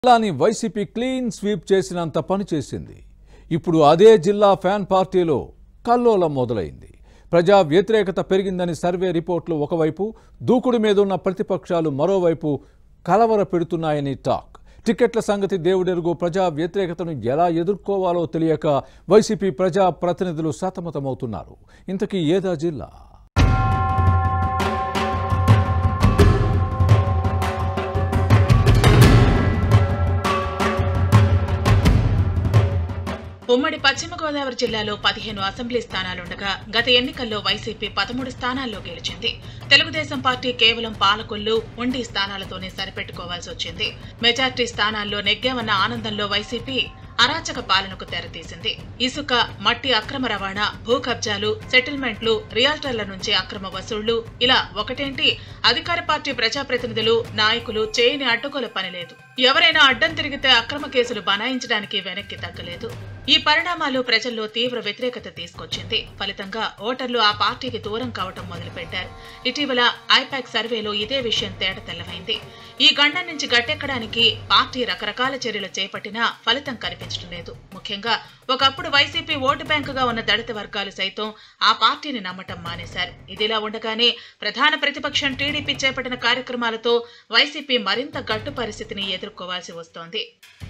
జిల్లాని YCP clean sweep చేసినంత పని చేసింది ఇప్పుడు అదే జిల్లా ఫ్యాన్ పార్టీలో కల్లోలం మొదలైంది ప్రజా వ్యతిరేకత పెరిగిందని సర్వే రిపోర్టులు ఒకవైపు దూకుడు మీద ఉన్న ప్రతిపక్షాలు మరోవైపు కలవర పెడుతున్నాయని టాక్ టికెట్ల సంగతి దేవుడెరుగు ప్రజా వ్యతిరేకతను ఎలా ఎదుర్కోవాలో తెలియక వైసీపీ ప్రజా ప్రతినిధులు సతమతమవుతున్నారు ఇంతకీ ఏదా జిల్లా ఉమ్మడి పశ్చిమ గోదావరి జిల్లాలో పదిహేను అసెంబ్లీ స్థానాలుండగా గత ఎన్నికల్లో వైసీపీ పదమూడు స్థానాల్లో గెలిచింది తెలుగుదేశం పార్టీ కేవలం పాలకొల్లు ఉండి స్థానాలతోనే సరిపెట్టుకోవాల్సి వచ్చింది మెజార్టీ స్థానాల్లో నెగ్గామన్న ఆనందంలో వైసీపీ అరాచక పాలనకు తెరతీసింది ఇసుక మట్టి అక్రమ రవాణా భూ కబ్జాలు సెటిల్మెంట్లు రియాల్టర్ల నుంచి అక్రమ వసూళ్లు ఇలా ఒకటేంటి అధికార పార్టీ ప్రజాప్రతినిధులు నాయకులు చేయని అడ్డుకోల పనిలేదు ఎవరైనా అడ్డం తిరిగితే అక్రమ కేసులు బనాయించడానికి వెనక్కి తగ్గలేదు ఈ పరిణామాలు ప్రజల్లో తీవ్ర వ్యతిరేకత తీసుకొచ్చింది ఫలితంగా ఓటర్లు ఆ పార్టీకి దూరం కావటం మొదలుపెట్టారు ఇటీవల ఐపాక్ సర్వేలో ఇదే విషయం తేట తెల్లమైంది ఈ గండం నుంచి గట్టెక్కడానికి పార్టీ రకరకాల చర్యలు చేపట్టినా ఫలితం కనిపించడం లేదు ముఖ్యంగా ఒకప్పుడు వైసీపీ ఓటు బ్యాంకుగా ఉన్న దళిత వర్గాలు సైతం ఆ పార్టీని నమ్మటం మానేశారు ఇదిలా ఉండగానే ప్రధాన ప్రతిపక్షం టీడీపీ చేపట్టిన కార్యక్రమాలతో వైసీపీ మరింత గట్టు పరిస్థితిని ఎదుర్కోవాల్సి వస్తోంది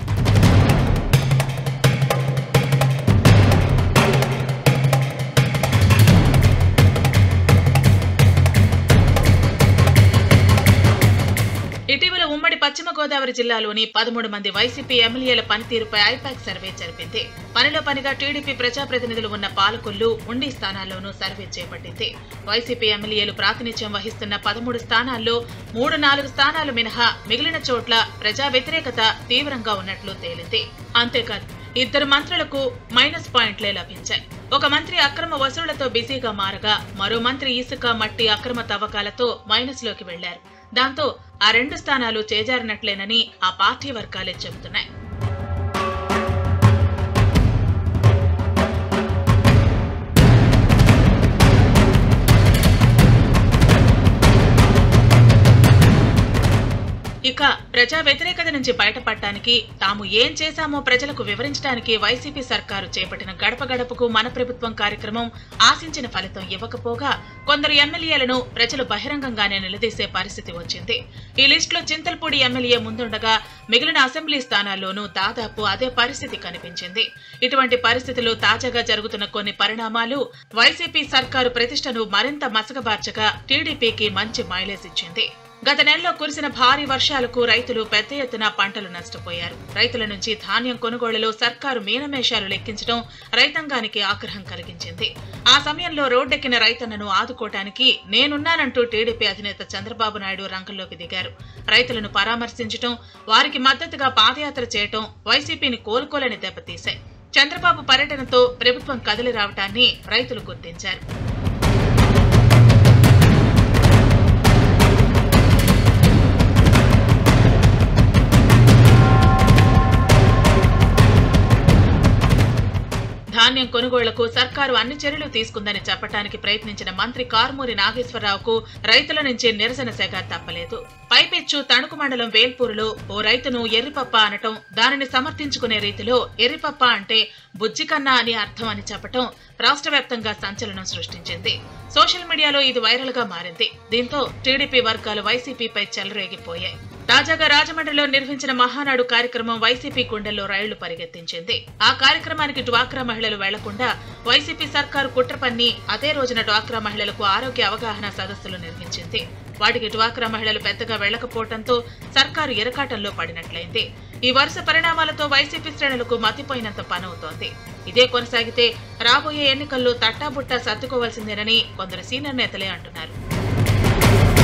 ఇటీవల ఉమ్మడి పశ్చిమ గోదావరి జిల్లాలోని పదమూడు మంది వైసీపీ ఎమ్మెల్యేల పనితీరుపై ఐపాక్ సర్వే జరిపింది పనిలో పనిగా టీడీపీ ప్రజాప్రతినిధులు ఉన్న పాలకొల్లు ఉండి స్థానాల్లోనూ సర్వే చేపట్టింది వైసీపీ ఎమ్మెల్యేలు ప్రాతినిధ్యం వహిస్తున్న పదమూడు స్థానాల్లో మూడు నాలుగు స్థానాలు మినహా మిగిలిన చోట్ల ప్రజా వ్యతిరేకత తీవ్రంగా ఉన్నట్లు తేలింది అంతేకాదు ఇద్దరు మంత్రులకు మైనస్ పాయింట్లే లభించాయి ఒక మంత్రి అక్రమ వసూళ్లతో బిజీగా మారగా మరో మంత్రి ఇసుక మట్టి అక్రమ తవ్వకాలతో మైనస్ లోకి వెళ్లారు దాంతో ఆ రెండు స్థానాలు చేజారినట్లేనని ఆ పార్టీ వర్గాలే చెబుతున్నాయి ఇక ప్రజా వ్యతిరేకత నుంచి బయటపడటానికి తాము ఏం చేశామో ప్రజలకు వివరించడానికి వైసీపీ సర్కారు చేపట్టిన గడప గడపకు మన ప్రభుత్వం కార్యక్రమం ఆశించిన ఫలితం ఇవ్వకపోగా కొందరు ఎమ్మెల్యేలను ప్రజలు బహిరంగంగానే నిలదీసే పరిస్థితి వచ్చింది ఈ లిస్టులో చింతల్పూడి ఎమ్మెల్యే ముందుండగా మిగిలిన అసెంబ్లీ స్థానాల్లోనూ దాదాపు అదే పరిస్థితి కనిపించింది ఇటువంటి పరిస్థితులు తాజాగా జరుగుతున్న కొన్ని పరిణామాలు వైసీపీ సర్కారు ప్రతిష్టను మరింత మసకబార్చగా టీడీపీకి మంచి మైలేజ్ ఇచ్చింది గత నెలలో కురిసిన భారీ వర్షాలకు రైతులు పెద్ద ఎత్తున పంటలు నష్టపోయారు రైతుల నుంచి ధాన్యం కొనుగోళ్లలో సర్కారు మీనమేషాలు లెక్కించడం రైతాంగానికి ఆగ్రహం కలిగించింది ఆ సమయంలో రోడ్డెక్కిన రైతన్నను ఆదుకోవటానికి నేనున్నానంటూ టీడీపీ అధినేత చంద్రబాబు నాయుడు రంగంలోకి దిగారు రైతులను పరామర్శించడం వారికి మద్దతుగా పాదయాత్ర చేయటం వైసీపీని కోలుకోలేని దెబ్బతీశాయి చంద్రబాబు పర్యటనతో ప్రభుత్వం కదిలి రావటాన్ని రైతులు గుర్తించారు ధాన్యం కొనుగోళ్లకు సర్కారు అన్ని చర్యలు తీసుకుందని చెప్పడానికి ప్రయత్నించిన మంత్రి కారుమూరి నాగేశ్వరరావుకు రైతుల నుంచి నిరసన సెగ తప్పలేదు పైపెచ్చు తణుకు మండలం వేల్పూరులో ఓ రైతును ఎర్రిపప్ప అనటం దానిని సమర్థించుకునే రీతిలో ఎర్రిపప్ప అంటే బుజ్జికన్నా అని అర్థం అని చెప్పటం రాష్ట్ర వ్యాప్తంగా సంచలనం సృష్టించింది సోషల్ మీడియాలో ఇది వైరల్ గా మారింది దీంతో టీడీపీ వర్గాలు వైసీపీపై చెలరేగిపోయాయి తాజాగా రాజమండ్రిలో నిర్వహించిన మహానాడు కార్యక్రమం వైసీపీ గుండెల్లో రైళ్లు పరిగెత్తించింది ఆ కార్యక్రమానికి డ్వాక్రా మహిళలు వెళ్లకుండా వైసీపీ సర్కారు కుట్ర పన్ని అదే రోజున డ్వాక్రా మహిళలకు ఆరోగ్య అవగాహన సదస్సులు నిర్వహించింది వాటికి డ్వాక్రా మహిళలు పెద్దగా వెళ్లకపోవడంతో సర్కారు ఎరకాటంలో పడినట్లయింది ఈ వరుస పరిణామాలతో వైసీపీ శ్రేణులకు మతిపోయినంత పనవుతోంది ఇదే కొనసాగితే రాబోయే ఎన్నికల్లో తట్టాబుట్టా సర్దుకోవాల్సిందేనని కొందరు సీనియర్ నేతలే అంటున్నారు